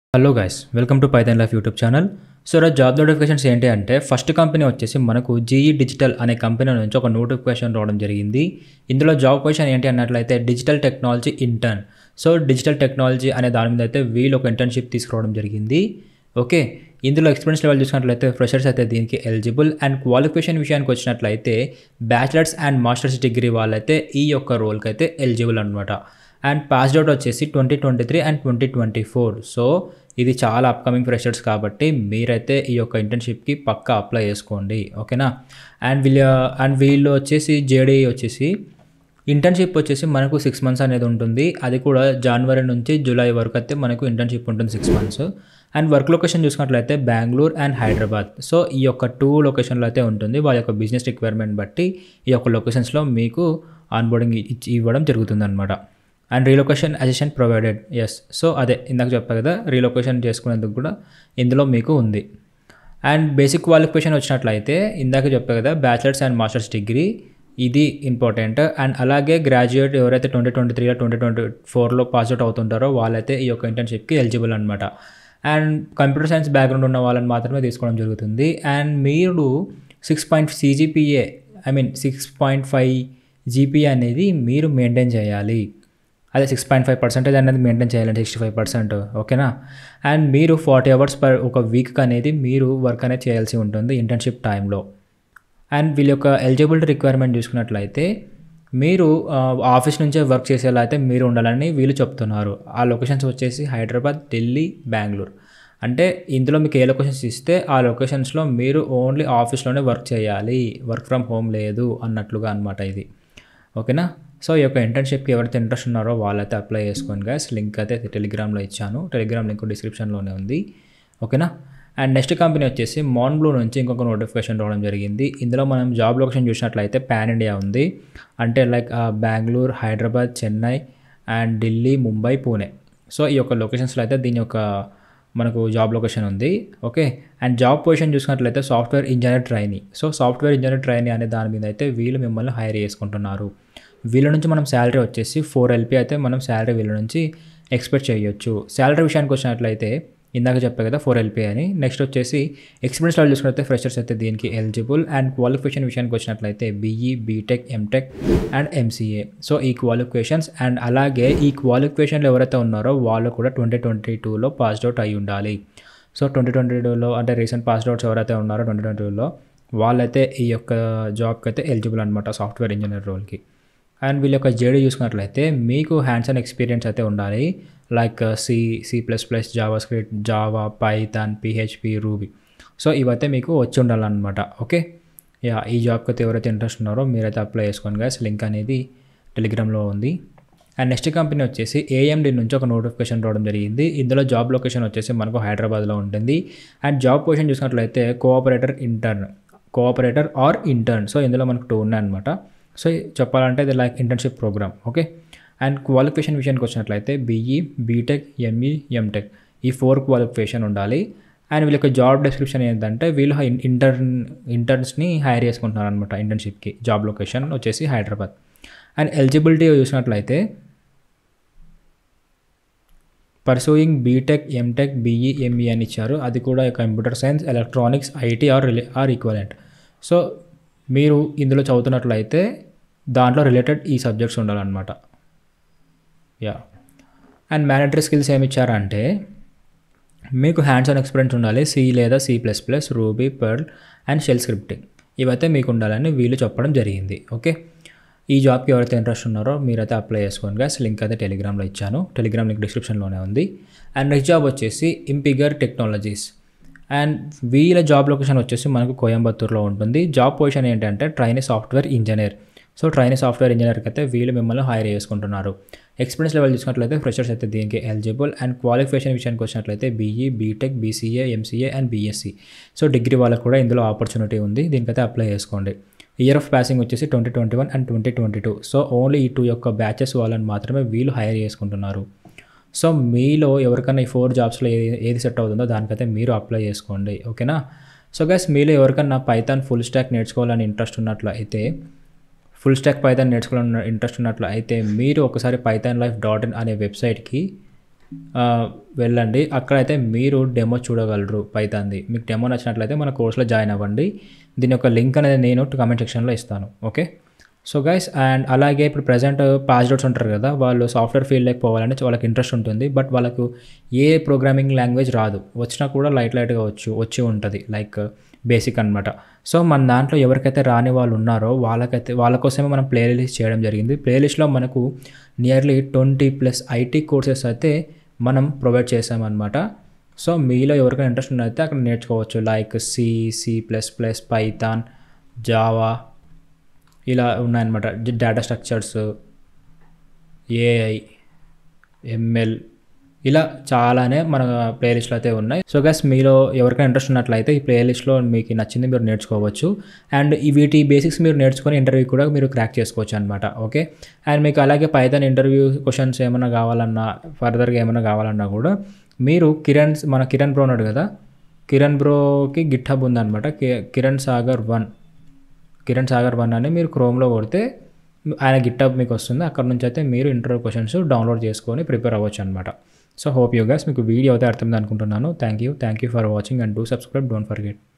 hello guys welcome to Python life YouTube channel so ఈరోజు job notifications ఏంటి అంటే first company వచ్చేసి మనకు జీఈ డిజిటల్ అనే కంపెనీ నుంచి ఒక నోటిఫికేషన్ రావడం జరిగింది ఇందులో జాబ్ పొజిషన్ ఏంటి అన్నట్లయితే digital technology intern so digital technology అనే దాని మీద అయితే వీళ్ళు ఒక ఇంటర్న్షిప్ తీసుకురావడం జరిగింది ఓకే ఇందులో ఎక్స్పీరియన్స్ లెవెల్ చూసినట్లయితే ఫ్రెషర్స్ అయితే దీనికి ఎలిజిబుల్ అండ్ క్వాలిఫికేషన్ విషయానికి వచ్చినట్లయితే బ్యాచిలర్స్ అండ్ మాస్టర్స్ డిగ్రీ వాళ్ళైతే ఈ యొక్క రోల్కి అయితే ఎలిజిబుల్ అనమాట అండ్ పాస్డ్ అవుట్ వచ్చేసి twenty twenty three and twenty twenty four so ఇది చాలా అప్కమింగ్ ఫ్రెషర్స్ కాబట్టి మీరైతే ఈ యొక్క ఇంటర్న్షిప్కి పక్కా అప్లై చేసుకోండి ఓకేనా అండ్ వీళ్ళ అండ్ వీళ్ళు వచ్చేసి జేడీ వచ్చేసి ఇంటర్న్షిప్ వచ్చేసి మనకు సిక్స్ మంత్స్ అనేది ఉంటుంది అది కూడా జనవరి నుంచి జూలై వరకు అయితే మనకు ఇంటర్న్షిప్ ఉంటుంది six months and work location చూసుకున్నట్లయితే బెంగళూరు అండ్ హైదరాబాద్ సో ఈ యొక్క టూ లొకేషన్లో అయితే ఉంటుంది వాళ్ళ యొక్క బిజినెస్ రిక్వైర్మెంట్ బట్టి ఈ యొక్క లొకేషన్స్లో మీకు ఆన్బోర్డింగ్ ఇచ్చి ఇవ్వడం జరుగుతుంది అనమాట and relocation assistant provided yes so అదే ఇందాక చెప్పా కదా రీలొకేషన్ చేసుకునేందుకు కూడా ఇందులో మీకు ఉంది అండ్ బేసిక్ క్వాలిఫికేషన్ వచ్చినట్లయితే ఇందాక చెప్పా కదా బ్యాచిలర్స్ అండ్ మాస్టర్స్ డిగ్రీ ఇది ఇంపార్టెంట్ అండ్ అలాగే గ్రాడ్యుయేట్ ఎవరైతే ట్వంటీ ట్వంటీ త్రీలో ట్వంటీ ట్వంటీ ఫోర్లో పాస్ అవుట్ అవుతుంటారో వాళ్ళైతే ఈ యొక్క ఇంటర్న్షిప్కి ఎలిజిబుల్ అనమాట అండ్ కంప్యూటర్ సైన్స్ బ్యాక్గ్రౌండ్ ఉన్న వాళ్ళని మాత్రమే తీసుకోవడం జరుగుతుంది అండ్ మీరు six point CGPA I mean six point five GPA అనేది మీరు మెయింటైన్ చేయాలి అదే సిక్స్ పాయింట్ ఫైవ్ పర్సెంటేజ్ అనేది మెయింటైన్ చేయాలంటే సిక్స్టీ ఫైవ్ పర్సెంట్ ఓకేనా అండ్ మీరు ఫార్టీ అవర్స్ పర్ ఒక వీక్ అనేది మీరు వర్క్ అనేది చేయాల్సి ఉంటుంది ఇంటర్న్షిప్ టైంలో అండ్ వీళ్ళ యొక్క ఎలిజిబిలిటీ రిక్వైర్మెంట్ చూసుకున్నట్లయితే మీరు ఆఫీస్ నుంచే వర్క్ చేసేలా అయితే మీరు ఉండాలని వీళ్ళు చెప్తున్నారు ఆ లొకేషన్స్ వచ్చేసి హైదరాబాద్ ఢిల్లీ బెంగళూరు అంటే ఇందులో మీకు ఏ లొకేషన్స్ ఇస్తే ఆ లొకేషన్స్లో మీరు ఓన్లీ ఆఫీస్లోనే వర్క్ చేయాలి వర్క్ ఫ్రమ్ హోమ్ లేదు అన్నట్లుగా అనమాట ఇది ఓకేనా సో ఈ యొక్క ఇంటర్న్షిప్కి ఎవరైతే ఇంట్రెస్ట్ ఉన్నారో వాళ్ళైతే అప్లై చేసుకోండి గ్యాస్ లింక్ అయితే టెలిగ్రామ్లో ఇచ్చాను టెలిగ్రామ్ లింక్ డిస్క్రిప్షన్లోనే ఉంది ఓకేనా అండ్ నెక్స్ట్ కంపెనీ వచ్చేసి మాన్ బ్లూ నుంచి ఇంకొక నోటిఫికేషన్ రావడం జరిగింది ఇందులో మనం జాబ్ లొకేషన్ చూసినట్లయితే పాన్ ఇండియా ఉంది అంటే like Bengaluru Hyderabad Chennai and Delhi Mumbai Pune so ఈ యొక్క లొకేషన్స్లో అయితే దీని యొక్క మనకు జాబ్ లొకేషన్ ఉంది ఓకే అండ్ జాబ్ పొజిషన్ చూసినట్లయితే software engineer trainee so software engineer trainee అనే దాని మీద అయితే వీళ్ళు మిమ్మల్ని హైర్ చేసుకుంటున్నారు వీళ్ళ నుంచి మనం శాలరీ వచ్చేసి ఫోర్ ఎల్పీ అయితే మనం శాలరీ వీళ్ళ నుంచి ఎక్స్పెక్ట్ చేయొచ్చు శాలరీ విషయానికి వచ్చినట్లయితే ఇందాక చెప్పా కదా ఫోర్ ఎల్పీ అని నెక్స్ట్ వచ్చేసి ఎక్స్పీరియన్స్ లెవెల్ చూసుకున్నట్లయితే ఫ్రెషర్స్ అయితే దీనికి ఎలిజిబుల్ అండ్ క్వాలిఫికేషన్ విషయానికి వచ్చినట్లయితే BE BTech MTech and MCA so ఈ క్వాలిఫికేషన్స్ అండ్ అలాగే ఈ క్వాలిఫికేషన్లు ఎవరైతే ఉన్నారో వాళ్ళు కూడా ట్వంటీ ట్వంటీ టూలో పాస్డ్ అవుట్ అయి ఉండాలి సో ట్వంటీ ట్వంటీ టూలో అంటే రీసెంట్ పాస్డ్ అవుట్స్ ఎవరైతే ఉన్నారో ట్వంటీ ట్వంటీ టూలో వాళ్ళైతే ఈ యొక్క జాబ్కి అయితే ఎలిజిబుల్ అనమాట సాఫ్ట్వేర్ ఇంజనీర్ రోల్కి అండ్ వీళ్ళ యొక్క జేడీ చూసుకున్నట్లయితే మీకు హ్యాండ్స్ అండ్ ఎక్స్పీరియన్స్ అయితే ఉండాలి like C C plus plus JavaScript Java Python PHP Ruby so ఇవైతే మీకు వచ్చి ఉండాలన్నమాట ఓకే యా ఈ జాబ్కి అయితే ఎవరైతే ఇంట్రెస్ట్ ఉన్నారో మీరైతే అప్లై చేసుకోండి గైస్ లింక్ అనేది టెలిగ్రామ్లో ఉంది అండ్ నెక్స్ట్ కంపెనీ వచ్చేసి ఏఎండి నుంచి ఒక నోటిఫికేషన్ రావడం జరిగింది ఇందులో జాబ్ లొకేషన్ వచ్చేసి మనకు హైదరాబాద్లో ఉంటుంది అండ్ జాబ్ పొజిషన్ చూసినట్లయితే cooperator intern cooperator or intern so ఇందులో మనకు టూ ఉన్నాయన్నమాట సో చెప్పాలంటే ఇది like internship program okay and qualification విషయానికి వచ్చినట్లయితే బీఈ బీటెక్ ఎంఈ ఎంటెక్ ఈ ఫోర్ క్వాలిఫికేషన్ ఉండాలి అండ్ వీళ్ళ యొక్క జాబ్ డిస్క్రిప్షన్ ఏంటంటే వీళ్ళు ఇంటర్న్ ఇంటర్న్స్ని హైర్ చేసుకుంటున్నారు అనమాట ఇంటర్న్షిప్కి జాబ్ లొకేషన్ వచ్చేసి హైదరాబాద్ అండ్ ఎలిజిబిలిటీ చూసినట్లయితే pursuing BTech MTech BE ME అని ఇచ్చారు అది కూడా computer science electronics IT or related or equivalent so మీరు ఇందులో చదువుతున్నట్లయితే దాంట్లో రిలేటెడ్ ఈ సబ్జెక్ట్స్ ఉండాలన్నమాట యా అండ్ మ్యానేటరీ స్కిల్స్ ఏమి ఇచ్చారంటే మీకు హ్యాండ్స్ ఆన్ ఎక్స్పీరియన్స్ ఉండాలి సి లేదా C plus plus Ruby Perl and shell scripting ఇవైతే మీకు ఉండాలని వీళ్ళు చెప్పడం జరిగింది ఓకే ఈ జాబ్కి ఎవరైతే ఇంట్రెస్ట్ ఉన్నారో మీరైతే అప్లై చేసుకోండి గ్యాస్ లింక్ అయితే టెలిగ్రామ్లో ఇచ్చాను టెలిగ్రామ్ లింక్ డిస్క్రిప్షన్లోనే ఉంది అండ్ నెక్స్ట్ జాబ్ వచ్చేసి ఇంపిగర్ టెక్నాలజీస్ అండ్ వీళ్ళ జాబ్ లొకేషన్ వచ్చేసి మనకు కోయంబత్తూర్లో ఉంటుంది జాబ్ పొజిషన్ ఏంటంటే trainee software engineer so trainee software ఇంజనీర్కి అయితే వీళ్ళు మిమ్మల్ని హైర్ చేసుకుంటున్నారు ఎక్స్పీరియన్స్ లెవెల్ చూసినట్లయితే ఫ్రెషర్స్ అయితే దీనికి ఎలిజిబుల్ అండ్ క్వాలిఫికేషన్ విషయానికి వచ్చినట్లయితే BE BTech BCA MCA and BSc so degree వాళ్ళకు కూడా ఇందులో ఆపర్చునిటీ ఉంది దీనికైతే అప్లై చేసుకోండి ఇయర్ ఆఫ్ పాసింగ్ వచ్చేసి twenty twenty one and twenty twenty two so only ఈ టూ యొక్క బ్యాచెస్ వాళ్ళని మాత్రమే వీళ్ళు హైర్ చేసుకుంటున్నారు సో మీలో ఎవరికైనా ఈ ఫోర్ జాబ్స్లో ఏది ఏది సెట్ అవుతుందో దానికైతే మీరు అప్లై చేసుకోండి ఓకేనా సో గైస్ మీలో ఎవరికైనా పైథాన్ ఫుల్ స్టాక్ నేర్చుకోవాలని ఇంట్రెస్ట్ ఉన్నట్లు అయితే ఫుల్ స్టాక్ పైథాన్ నేర్చుకోవాలని ఇంట్రెస్ట్ ఉన్నట్లు అయితే మీరు ఒకసారి పైథాన్ లైఫ్ డాట్ ఇన్ అనే వెబ్సైట్కి ఆ, వెళ్ళండి అక్కడైతే మీరు డెమో చూడగలరు పైతాంది మీకు డెమో నచ్చినట్లయితే మన కోర్సులో జాయిన్ అవ్వండి దీని యొక్క లింక్ అనేది నేను కామెంట్ సెక్షన్లో ఇస్తాను ఓకే సో గైస్ అండ్ అలాగే ఇప్పుడు ప్రజెంట్ పాస్డ్ అవుట్స్ ఉంటారు కదా వాళ్ళు సాఫ్ట్వేర్ ఫీల్డ్లోకి పోవాలంటే వాళ్ళకి ఇంట్రెస్ట్ ఉంటుంది బట్ వాళ్ళకు ఏ ప్రోగ్రామింగ్ లాంగ్వేజ్ రాదు వచ్చినా కూడా లైట్ లైట్గా వచ్చు వచ్చి ఉంటుంది లైక్ బేసిక్ అనమాట సో మన దాంట్లో ఎవరికైతే రాని వాళ్ళు ఉన్నారో వాళ్ళకైతే వాళ్ళ కోసమే మనం ప్లేలిస్ట్ చేయడం జరిగింది ప్లేలిస్ట్లో మనకు nearly twenty plus IT courses అయితే మనం ప్రొవైడ్ చేసామన్నమాట సో మీలో ఎవరికైనా ఇంట్రెస్ట్ ఉన్నదైతే అక్కడ నేర్చుకోవచ్చు like C C plus plus Python Java ఇలా ఉన్నాయన్నమాట డేటా స్ట్రక్చర్స్ ఏఐ ఎంఎల్ ఇలా చాలానే మన ప్లేలిస్ట్లో అయితే ఉన్నాయి సో గస్ మీలో ఎవరికైనా ఇంట్రెస్ట్ ఉన్నట్లయితే ఈ ప్లేలిస్ట్లో మీకు నచ్చింది మీరు నేర్చుకోవచ్చు అండ్ ఈ వీటి బేసిక్స్ మీరు నేర్చుకొని ఇంటర్వ్యూ కూడా మీరు క్రాక్ చేసుకోవచ్చు అనమాట ఓకే అండ్ మీకు అలాగే పైథాన్ ఇంటర్వ్యూ క్వశ్చన్స్ ఏమైనా కావాలన్నా ఫర్దర్గా ఏమైనా కావాలన్నా కూడా మీరు కిరణ్ మన కిరణ్ బ్రో ఉన్నాడు కదా కిరణ్ బ్రోకి గిట్ హబ్ ఉందన్నమాట కి- కిరణ్ సాగర్ వన్ కిరణ్ సాగర్ వన్ అని మీరు క్రోమ్లో కొడితే ఆయన గిట్టప్ మీకు వస్తుంది అక్కడ నుంచి అయితే మీరు ఇంటర్వ్యూ క్వశ్చన్స్ డౌన్లోడ్ చేసుకొని ప్రిపేర్ అవ్వచ్చు అనమాట సో హోప్ యూ గైస్ మీకు వీడియో అయితే అర్థమైంది అనుకుంటున్నాను thank you thank you for watching and do subscribe don't forget